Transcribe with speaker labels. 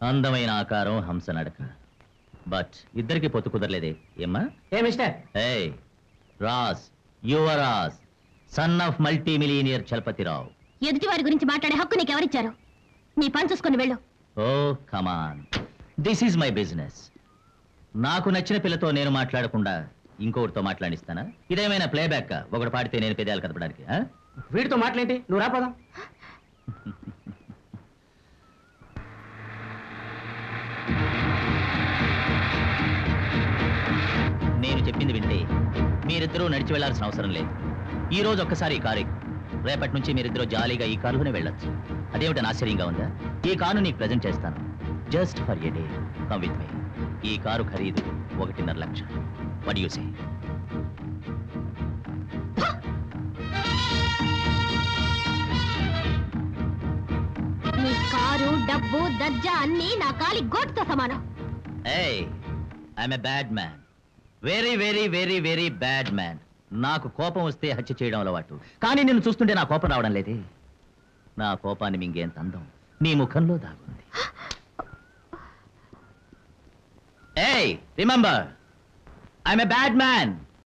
Speaker 1: అందమైన ఆకారం హంస నడక బట్ ఇద్దరికి పొత్తు కుదరలేదే ఏమ్మా
Speaker 2: ఏ మిస్టర్
Speaker 1: ఏయ్ రాస్ Yuvraj son of multimillionaire Chalapathirao
Speaker 3: ఎదుటి వారి గురించి మాట్లాడే హక్కు నీకు ఎవరిచ్చారు నీ పని చూసుకొని వెళ్ళు
Speaker 1: oh come on this is my business నాకు నచ్చిన పిల్లతో నేను మాట్లాడకుండా ఇంకొకటితో మాట్లాడిస్తానా ఇదేమైనా ప్లేబ్యాక్ ఒకటి పాడితే నేను పెదాలు కదపడానికి ఆ?
Speaker 2: వీడితో మాట్లాడేంటి నువ్వు రాపోదాం
Speaker 1: నేను చెప్పింది వింటే మీరిద్దరూ నడిచి వెళ్లాల్సిన అవసరం లేదు ఈ రోజు ఒక్కసారి ఈ కారు ఎక్కు. రేపటి నుంచి మీరిద్దరూ జాలీగా ఈ కారులోనే వెళ్ళొచ్చు అదేమిటని ఆశ్చర్యంగా ఉందా ఈ కారు నీకు ప్రజెంట్ చేస్తాను just for a day come with me ఈ కారు ఖరీదు ఒకటిన్నర లక్ష వడ్ యూ సే
Speaker 3: నీ కారు డబ్బు దర్జా అన్ని నా కాలి గోటుతో సమానం
Speaker 1: ఏయ్ I'm a bad man very very very very bad man నాకు కోపం వస్తే హత్య చేయడం అలవాటు కానీ నిన్ను చూస్తుంటే నా కోపం రావడం లేదే నా కోపాన్ని మింగేంత అందం నీ ముఖంలో దాగుంది ఏయ్ remember I'm a bad man